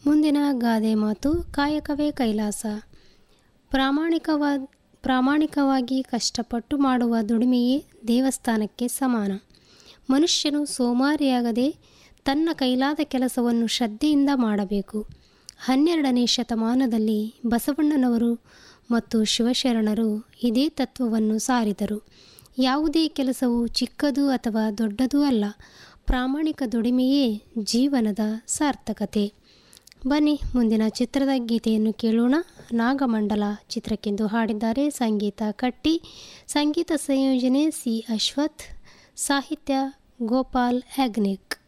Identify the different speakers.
Speaker 1: ಮುಂದಿನ ಗಾದೆ ಮಾತು ಕಾಯಕವೇ ಕೈಲಾಸ ಪ್ರಾಮಾಣಿಕವಾ ಪ್ರಾಮಾಣಿಕವಾಗಿ ಕಷ್ಟಪಟ್ಟು ಮಾಡುವ ದುಡಿಮೆಯೇ ದೇವಸ್ಥಾನಕ್ಕೆ ಸಮಾನ ಮನುಷ್ಯನು ಸೋಮಾರಿಯಾಗದೆ ತನ್ನ ಕೈಲಾದ ಕೆಲಸವನ್ನು ಶ್ರದ್ಧೆಯಿಂದ ಮಾಡಬೇಕು ಹನ್ನೆರಡನೇ ಶತಮಾನದಲ್ಲಿ ಬಸವಣ್ಣನವರು ಮತ್ತು ಶಿವಶರಣರು ಇದೇ ತತ್ವವನ್ನು ಸಾರಿದರು ಯಾವುದೇ ಕೆಲಸವು ಚಿಕ್ಕದು ಅಥವಾ ದೊಡ್ಡದೂ ಅಲ್ಲ ಪ್ರಾಮಾಣಿಕ ದುಡಿಮೆಯೇ ಜೀವನದ ಸಾರ್ಥಕತೆ ಬನ್ನಿ ಮುಂದಿನ ಚಿತ್ರದ ಗೀತೆಯನ್ನು ಕೇಳೋಣ ನಾಗಮಂಡಲ ಚಿತ್ರಕ್ಕೆಂದು ಹಾಡಿದ್ದಾರೆ ಸಂಗೀತ ಕಟ್ಟಿ ಸಂಗೀತ ಸಂಯೋಜನೆ ಸಿ ಅಶ್ವಥ್ ಸಾಹಿತ್ಯ ಗೋಪಾಲ್ ಯಾಗ್ನಿಕ್